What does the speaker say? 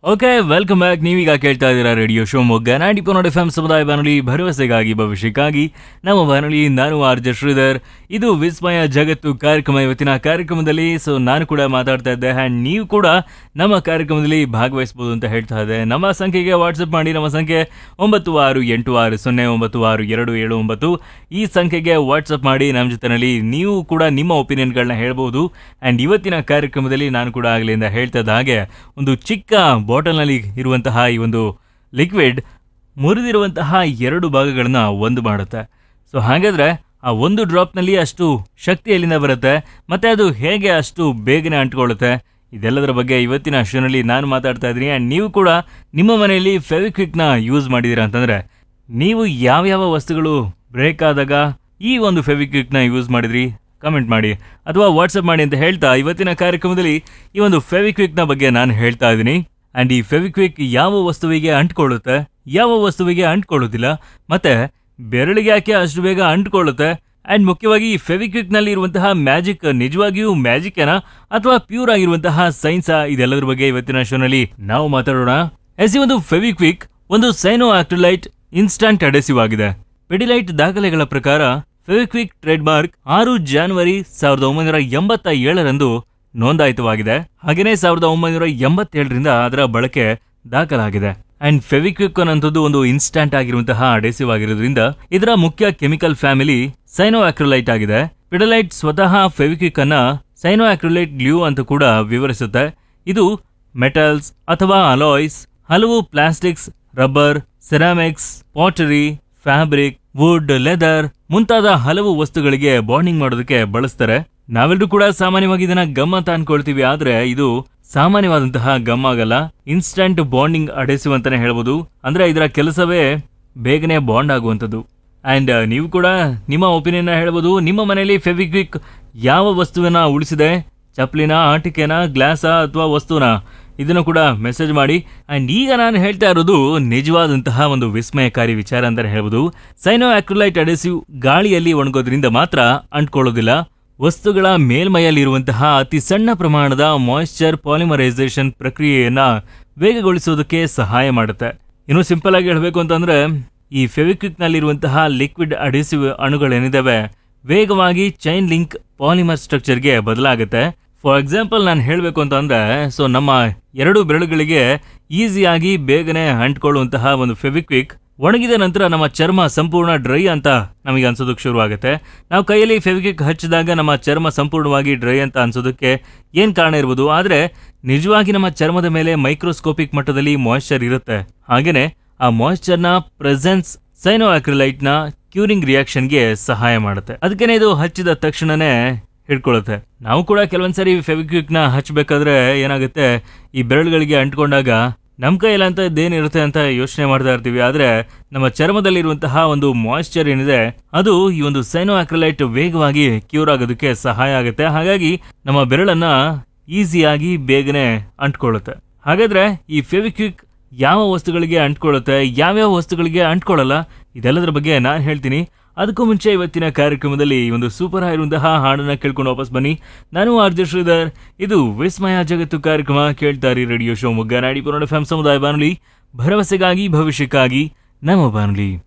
okay welcome back ನೀವೀಗ ಕೇಳ್ತಾ ಇದ್ದೀರಾ ರೇಡಿಯೋ ಶಿವಮೊಗ್ಗ ನಾಡಿ ಪೊನ್ನಡ ಎಫ್ ಸಮುದಾಯ ಬಾನುಲಿ ಭರವಸೆಗಾಗಿ ಭವಿಷ್ಯಕ್ಕಾಗಿ ನಮ್ಮ ಬಾನುಲಿ ನಾನು ಆರ್ ಜೆ ಶ್ರೀಧರ್ ಇದು ವಿಸ್ಮಯ ಜಗತ್ತು ಕಾರ್ಯಕ್ರಮ ಇವತ್ತಿನ ಕಾರ್ಯಕ್ರಮದಲ್ಲಿ ಸೊ ನಾನು ಕೂಡ ಮಾತಾಡ್ತಾ ಇದ್ದೆ ಆ್ಯಂಡ್ ನೀವು ಕೂಡ ನಮ್ಮ ಕಾರ್ಯಕ್ರಮದಲ್ಲಿ ಭಾಗವಹಿಸಬಹುದು ಅಂತ ಹೇಳ್ತಾ ಇದ್ದೆ ನಮ್ಮ ಸಂಖ್ಯೆಗೆ ವಾಟ್ಸಪ್ ಮಾಡಿ ನಮ್ಮ ಸಂಖ್ಯೆ ಒಂಬತ್ತು ಆರು ಎಂಟು ಆರು ಸೊನ್ನೆ ಒಂಬತ್ತು ಆರು ಎರಡು ಏಳು ಒಂಬತ್ತು ಈ ಸಂಖ್ಯೆಗೆ ವಾಟ್ಸಪ್ ಮಾಡಿ ನಮ್ಮ ಜೊತೆನಲ್ಲಿ ನೀವು ಕೂಡ ನಿಮ್ಮ ಒಪಿನಿಯನ್ಗಳನ್ನ ಹೇಳ್ಬೋದು ಆ್ಯಂಡ್ ಇವತ್ತಿನ ಕಾರ್ಯಕ್ರಮದಲ್ಲಿ ನಾನು ಕೂಡ ಆಗಲಿಂದ ಹೇಳ್ತಾ ಇದ್ದ ಹಾಗೆ ಒಂದು ಚಿಕ್ಕ ಬಾಟಲ್ನಲ್ಲಿ ಇರುವಂತಹ ಈ ಒಂದು ಲಿಕ್ವಿಡ್ ಮುರಿದಿರುವಂತಹ ಎರಡು ಭಾಗಗಳನ್ನ ಒಂದು ಮಾಡುತ್ತೆ ಸೊ ಹಾಗಾದ್ರೆ ಆ ಒಂದು ಡ್ರಾಪ್ನಲ್ಲಿ ಅಷ್ಟು ಶಕ್ತಿ ಎಲ್ಲಿಂದ ಬರುತ್ತೆ ಮತ್ತೆ ಅದು ಹೇಗೆ ಅಷ್ಟು ಬೇಗನೆ ಅಂಟ್ಕೊಳ್ಳುತ್ತೆ ಇದೆಲ್ಲದರ ಬಗ್ಗೆ ಇವತ್ತಿನ ಶೋನಲ್ಲಿ ನಾನು ಮಾತಾಡ್ತಾ ಇದ್ದೀನಿ ಆ್ಯಂಡ್ ನೀವು ಕೂಡ ನಿಮ್ಮ ಮನೆಯಲ್ಲಿ ಫೆವಿಕ್ವಿಕ್ನ ಯೂಸ್ ಮಾಡಿದ್ದೀರಾ ಅಂತಂದ್ರೆ ನೀವು ಯಾವ್ಯಾವ ವಸ್ತುಗಳು ಬ್ರೇಕ್ ಆದಾಗ ಈ ಒಂದು ಫೆವಿಕ್ವಿಕ್ನ ಯೂಸ್ ಮಾಡಿದ್ರಿ ಕಮೆಂಟ್ ಮಾಡಿ ಅಥವಾ ವಾಟ್ಸಪ್ ಮಾಡಿ ಅಂತ ಹೇಳ್ತಾ ಇವತ್ತಿನ ಕಾರ್ಯಕ್ರಮದಲ್ಲಿ ಈ ಒಂದು ಫೆವಿಕ್ವಿಕ್ನ ಬಗ್ಗೆ ನಾನು ಹೇಳ್ತಾ ಇದ್ದೀನಿ ಆ್ಯಂಡ್ ಈ ಫೆವಿಕ್ವಿಕ್ ಯಾವ ವಸ್ತುವಿಗೆ ಅಂಟ್ಕೊಳ್ಳುತ್ತೆ ಯಾವ ವಸ್ತುವಿಗೆ ಅಂಟ್ಕೊಳ್ಳೋದಿಲ್ಲ ಮತ್ತೆ ಬೆರಳಿಗೆ ಯಾಕೆ ಅಷ್ಟು ಬೇಗ ಅಂಟ್ಕೊಳ್ಳುತ್ತೆ ಆ್ಯಂಡ್ ಮುಖ್ಯವಾಗಿ ಈ ಫೆವಿಕ್ವಿಕ್ ನಲ್ಲಿ ಇರುವಂತಹ ಮ್ಯಾಜಿಕ್ ನಿಜವಾಗಿಯೂ ಮ್ಯಾಜಿಕ್ ಏನಾ ಅಥವಾ ಪ್ಯೂರ್ ಆಗಿರುವಂತಹ ಸೈನ್ಸಾ ಇದೆಲ್ಲದರ ಬಗ್ಗೆ ಇವತ್ತಿನ ಶೋನಲ್ಲಿ ನಾವು ಮಾತಾಡೋಣ ಎಸ್ ಈ ಒಂದು ಫೆವಿಕ್ವಿಕ್ ಒಂದು ಸೈನೋ ಆಕ್ಟಿಲೈಟ್ ಇನ್ಸ್ಟಂಟ್ ಅಡೆಸಿವ್ ಆಗಿದೆ ಪೆಡಿಲೈಟ್ ದಾಖಲೆಗಳ ಪ್ರಕಾರ ಫೆವಿಕ್ವಿಕ್ ಟ್ರೇಡ್ ಮಾರ್ಕ್ ಆರು ಜಾನ್ವರಿ ಸಾವಿರದ ಒಂಬೈನೂರ ಎಂಬತ್ತ ಏಳರಂದು ನೋಂದಾಯಿತವಾಗಿದೆ ಹಾಗೆಯೇ ಸಾವಿರದ ಒಂಬೈನೂರ ಎಂಬತ್ತೇಳರಿಂದ ಅದರ ಬಳಕೆ ದಾಖಲಾಗಿದೆ ಅಂಡ್ ಫೆವಿಕ್ವಿಕ್ ಅನ್ನೋದು ಒಂದು ಇನ್ಸ್ಟಂಟ್ ಆಗಿರುವಂತಹ ಅಡೆಸಿವ್ ಆಗಿರೋದ್ರಿಂದ ಇದರ ಮುಖ್ಯ ಕೆಮಿಕಲ್ ಫ್ಯಾಮಿಲಿ ಸೈನೋ ಆಕ್ರಿಲೈಟ್ ಆಗಿದೆ ಪಿಡಲೈಟ್ ಸ್ವತಃ ಫೆವಿಕ್ವಿಕ್ ಅನ್ನ ಸೈನೋ ಆಕ್ರಿಲೈಟ್ ಗ್ಲೂ ಅಂತ ಕೂಡ ವಿವರಿಸುತ್ತೆ ಇದು ಮೆಟಲ್ಸ್ ಅಥವಾ ಅಲಾಯ್ಸ್ ಹಲವು plastics rubber ceramics pottery fabric wood leather ಮುಂತಾದ ಹಲವು ವಸ್ತುಗಳಿಗೆ ಬಾಂಡಿಂಗ್ ಮಾಡೋದಕ್ಕೆ ಬಳಸ್ತಾರೆ ನಾವೆಲ್ಲರೂ ಕೂಡ ಸಾಮಾನ್ಯವಾಗಿ ಇದನ್ನ ಗಮ್ ಅಂತ ಅನ್ಕೊಳ್ತೀವಿ ಆದ್ರೆ ಇದು ಸಾಮಾನ್ಯವಾದಂತಹ ಗಮ್ ಆಗಲ್ಲ ಇನ್ಸ್ಟಂಟ್ ಬಾಂಡಿಂಗ್ ಅಡೆಸಿವ್ ಅಂತಾನೆ ಹೇಳ್ಬೋದು ಅಂದ್ರೆ ಇದರ ಕೆಲಸವೇ ಬೇಗನೆ ಬಾಂಡ್ ಆಗುವಂಥದ್ದು ಅಂಡ್ ನೀವು ಕೂಡ ನಿಮ್ಮ ಒಪಿನಿಯನ್ ಹೇಳ್ಬೋದು ನಿಮ್ಮ ಮನೆಯಲ್ಲಿ ಫೆವಿಕ್ವಿಕ್ ಯಾವ ವಸ್ತುವನ್ನ ಉಳಿಸಿದೆ ಚಪ್ಲಿನ ಆಟಿಕೆನ ಗ್ಲಾಸ ಅಥವಾ ವಸ್ತುನ ಇದನ್ನು ಕೂಡ ಮೆಸೇಜ್ ಮಾಡಿ ಅಂಡ್ ಈಗ ನಾನು ಹೇಳ್ತಾ ಇರೋದು ನಿಜವಾದಂತಹ ಒಂದು ವಿಸ್ಮಯಕಾರಿ ವಿಚಾರ ಅಂತಾನೆ ಹೇಳ್ಬೋದು ಸೈನೋ ಆಕ್ರಿಲೈಟ್ ಅಡೆಸಿವ್ ಗಾಳಿಯಲ್ಲಿ ಒಣಗೋದ್ರಿಂದ ಮಾತ್ರ ಅಂಟ್ಕೊಳ್ಳೋದಿಲ್ಲ ವಸ್ತುಗಳ ಮೇಲ್ಮೈಯಲ್ಲಿರುವಂತಹ ಅತಿ ಸಣ್ಣ ಪ್ರಮಾಣದ ಮಾಯಿಶ್ಚರ್ ಪಾಲಿಮರೈಸೇಷನ್ ಪ್ರಕ್ರಿಯೆಯನ್ನ ವೇಗಗೊಳಿಸೋದಕ್ಕೆ ಸಹಾಯ ಮಾಡುತ್ತೆ ಇನ್ನು ಸಿಂಪಲ್ ಆಗಿ ಹೇಳಬೇಕು ಅಂತಂದ್ರೆ ಈ ಫೆವಿಕ್ವಿಕ್ ನಲ್ಲಿರುವಂತಹ ಲಿಕ್ವಿಡ್ ಅಡಿಸಿವ್ ಅಣುಗಳೇನಿದಾವೆ ವೇಗವಾಗಿ ಚೈನ್ ಲಿಂಕ್ ಪಾಲಿಮರ್ ಸ್ಟ್ರಕ್ಚರ್ಗೆ ಬದಲಾಗುತ್ತೆ ಫಾರ್ ಎಕ್ಸಾಂಪಲ್ ನಾನು ಹೇಳಬೇಕು ಅಂತಂದ್ರೆ ಸೊ ನಮ್ಮ ಎರಡು ಬೆರಳುಗಳಿಗೆ ಈಸಿಯಾಗಿ ಬೇಗನೆ ಅಂಟ್ಕೊಳ್ಳುವಂತಹ ಒಂದು ಫೆವಿಕ್ವಿಕ್ ಒಣಗಿದ ನಂತರ ನಮ್ಮ ಚರ್ಮ ಸಂಪೂರ್ಣ ಡ್ರೈ ಅಂತ ನಮಗೆ ಅನ್ಸೋದಕ್ಕೆ ಶುರು ಆಗುತ್ತೆ ನಾವು ಕೈಯಲ್ಲಿ ಫೆವಿಕ್ವಿಕ್ ಹಚ್ಚಿದಾಗ ನಮ್ಮ ಚರ್ಮ ಸಂಪೂರ್ಣವಾಗಿ ಡ್ರೈ ಅಂತ ಅನ್ಸೋದಕ್ಕೆ ಏನ್ ಕಾರಣ ಇರ್ಬೋದು ಆದ್ರೆ ನಿಜವಾಗಿ ನಮ್ಮ ಚರ್ಮದ ಮೇಲೆ ಮೈಕ್ರೋಸ್ಕೋಪಿಕ್ ಮಟ್ಟದಲ್ಲಿ ಮಾಯಿಶ್ಚರ್ ಇರುತ್ತೆ ಹಾಗೇನೆ ಆ ಮಾಯಿಶ್ಚರ್ನ ಪ್ರೆಸೆನ್ಸ್ ಸೈನೋ ಆಕ್ರಿಲೈಟ್ ನ ಕ್ಯೂರಿಂಗ್ ರಿಯಾಕ್ಷನ್ಗೆ ಸಹಾಯ ಮಾಡುತ್ತೆ ಅದಕ್ಕೇನೆ ಇದು ಹಚ್ಚಿದ ತಕ್ಷಣನೇ ಹಿಡ್ಕೊಳ್ಳುತ್ತೆ ನಾವು ಕೂಡ ಕೆಲವೊಂದ್ಸರಿ ಫೆವಿಕ್ವಿಕ್ ನ ಹಚ್ಚಬೇಕಾದ್ರೆ ಏನಾಗುತ್ತೆ ಈ ಬೆರಳುಗಳಿಗೆ ಅಂಟ್ಕೊಂಡಾಗ ನಮ್ ಕೈಯಲ್ಲಿ ಅಂತ ಇದೇನಿರುತ್ತೆ ಅಂತ ಯೋಚನೆ ಮಾಡ್ತಾ ಇರ್ತೀವಿ ಆದ್ರೆ ನಮ್ಮ ಚರ್ಮದಲ್ಲಿರುವಂತಹ ಒಂದು ಮಾಯಿಶ್ಚರ್ ಏನಿದೆ ಅದು ಈ ಒಂದು ಸೈನೋ ಆಕ್ರಿಲೈಟ್ ವೇಗವಾಗಿ ಕ್ಯೂರ್ ಆಗೋದಕ್ಕೆ ಸಹಾಯ ಆಗುತ್ತೆ ಹಾಗಾಗಿ ನಮ್ಮ ಬೆರಳನ್ನ ಈಸಿಯಾಗಿ ಬೇಗನೆ ಅಂಟ್ಕೊಳ್ಳುತ್ತೆ ಹಾಗಾದ್ರೆ ಈ ಫೆವಿಕ್ವಿಕ್ ಯಾವ ವಸ್ತುಗಳಿಗೆ ಅಂಟ್ಕೊಳ್ಳುತ್ತೆ ಯಾವ್ಯಾವ ವಸ್ತುಗಳಿಗೆ ಅಂಟ್ಕೊಳ್ಳಲ್ಲ ಇದೆಲ್ಲದರ ಬಗ್ಗೆ ನಾನು ಹೇಳ್ತೀನಿ ಅದಕ್ಕೂ ಮುಂಚೆ ಇವತ್ತಿನ ಕಾರ್ಯಕ್ರಮದಲ್ಲಿ ಈ ಒಂದು ಸೂಪರ್ ಆಗಿರುವಂತಹ ಹಾಡನ್ನ ಕೇಳ್ಕೊಂಡು ವಾಪಸ್ ಬನ್ನಿ ನಾನು ಆರ್ಜೆ ಶ್ರೀಧರ್ ಇದು ವಿಸ್ಮಯ ಜಗತ್ತು ಕಾರ್ಯಕ್ರಮ ಕೇಳ್ತಾರಿ ರೇಡಿಯೋ ಶೋ ಮುಗ್ಗ ನಾಡಿ ಪುರಾಣ ಫ್ಯಾಮ್ ಸಮುದಾಯ ಬಾನುಲಿ ಭರವಸೆಗಾಗಿ ಭವಿಷ್ಯಕ್ಕಾಗಿ ನಮ್ಮ ಬಾನುಲಿ